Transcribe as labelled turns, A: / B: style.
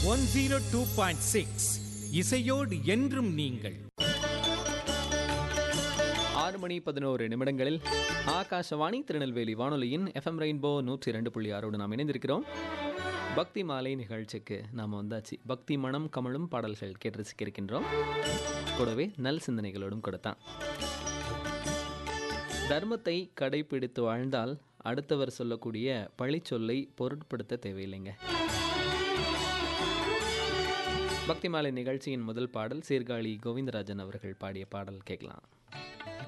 A: one zero two point six இசையோடு என்றும் நீங்கள்
B: ஆறு மணி பதினோரு நிமிடங்களில் ஆகாஷவாணி திருநெல்வேலி வானொலியின் எஃப்எம் ரெயின்போ நூற்றி இரண்டு புள்ளி ஆறோடு நாம் இணைந்திருக்கிறோம் பக்தி மாலை நிகழ்ச்சிக்கு நாம் வந்தாச்சு பக்தி மனம் கமழும் பாடல்கள் கேட்டு ரசிக்க இருக்கின்றோம் கூடவே நல் சிந்தனைகளோடும் கொடுத்தான் தர்மத்தை கடைபிடித்து வாழ்ந்தால் அடுத்தவர் சொல்லக்கூடிய பழிச்சொல்லை பொருட்படுத்த தேவையில்லைங்க பக்தி மாலை நிகழ்ச்சியின் முதல் பாடல் சீர்காழி கோவிந்தராஜன் அவர்கள் பாடிய பாடல் கேட்கலாம்